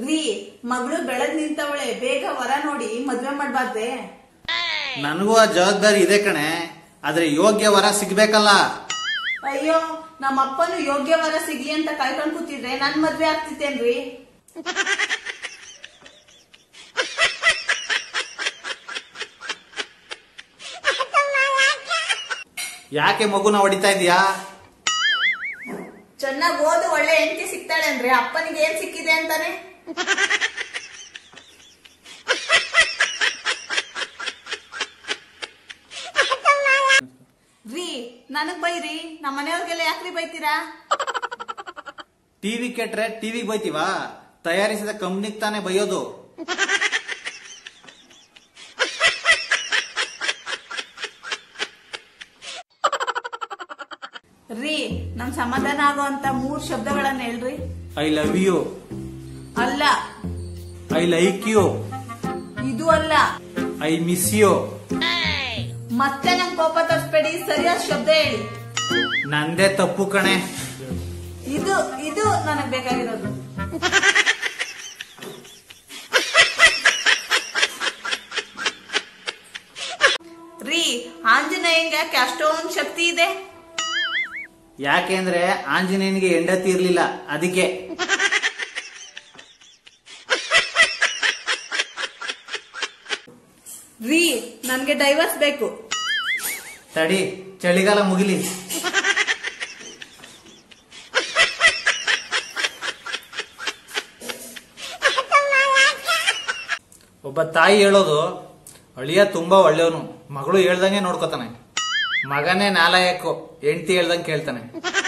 ರೀ ಮಗಳು ಬೆಳದ್ ನಿಂತವಳೆ ಬೇಗ ವರ ನೋಡಿ ಮದ್ವೆ ಮಾಡ್ಬಾರ್ದೆ ನನಗೂ ಆ ಜವಾಬ್ದಾರಿ ಇದೆ ಕಣೆ ಆದ್ರೆ ಯೋಗ್ಯ ವರ ಸಿಗ್ಬೇಕಲ್ಲ ಅಯ್ಯೋ ನಮ್ಮ ಅಪ್ಪನು ಯೋಗ್ಯ ವರ ಸಿಗ್ಲಿ ಅಂತ ಕಾಯ್ಕೊಂಡ್ ಕೂತಿದ್ರೆ ನನ್ ಮದ್ವೆ ಆಗ್ತಿತ್ತೇನ್ರಿ ಯಾಕೆ ಮಗುನ ಹೊಡಿತಾ ಇದೀಯಾ ಚೆನ್ನಾಗ್ ಓದು ಒಳ್ಳೆ ಹೆಂಡತಿ ಸಿಗ್ತಾಳೆ ಅಂದ್ರೆ ಅಪ್ಪನಿಗೆ ಏನ್ ಸಿಕ್ಕಿದೆ ಅಂತಾನೆ ರೀ ನನಗ್ ಬೈರಿ ನಮ್ಮ ಮನೆಯವ್ರಿಗೆಲ್ಲ ಯಾಕ್ರಿ ಬೈತೀರಾ ಟಿವಿ ಕೆಟ್ರೆ ಟಿವಿಗೆ ಬೈತೀವಾ ತಯಾರಿಸಿದ ಕಂಪ್ನಿಗ್ ತಾನೇ ಬೈಯೋದು ರೀ ನಮ್ ಸಮಾಧಾನ ಆಗೋ ಅಂತ ಮೂರ್ ಶಬ್ದಗಳನ್ನ ಹೇಳ್ರಿ ಐ ಲವ್ ಯು ಅಲ್ಲ ಐ ಲೈಕ್ ಯು ಇದು ಅಲ್ಲ ಐ ಮಿಸ್ ಯು ಮತ್ತೆ ನಂಗ್ ಕೋಪ ತರಿಸ್ಬೇಡಿ ಸರಿಯಾದ ಶಬ್ದ ಹೇಳಿ ನಂದೇ ತಪ್ಪು ಕಣೆ ಇದು ಇದು ನನಗ್ ಬೇಕಾಗಿರೋದು ರೀ ಆಂಜನೇಯಂಗೆ ಯಾಕೆ ಅಷ್ಟೊಂದ್ ಶಕ್ತಿ ಇದೆ ಯಾಕೆಂದ್ರೆ ಆಂಜನೇಯನಿಗೆ ಹೆಂಡತಿ ಇರ್ಲಿಲ್ಲ ಅದಕ್ಕೆ ರೀ ನನ್ಗೆ ಡೈವರ್ಸ್ ಬೇಕು ತಡಿ ಚಳಿಗಾಲ ಮುಗಿಲಿ ಒಬ್ಬ ತಾಯಿ ಹೇಳೋದು ಅಳಿಯ ತುಂಬಾ ಒಳ್ಳೆಯವನು ಮಗಳು ಹೇಳ್ದಂಗೆ ನೋಡ್ಕೋತಾನೆ ಮಗನೇ ನಾಲಾಯಕ್ಕು ಹೆಂಡತಿ ಹೇಳ್ದಂಗೆ ಕೇಳ್ತಾನೆ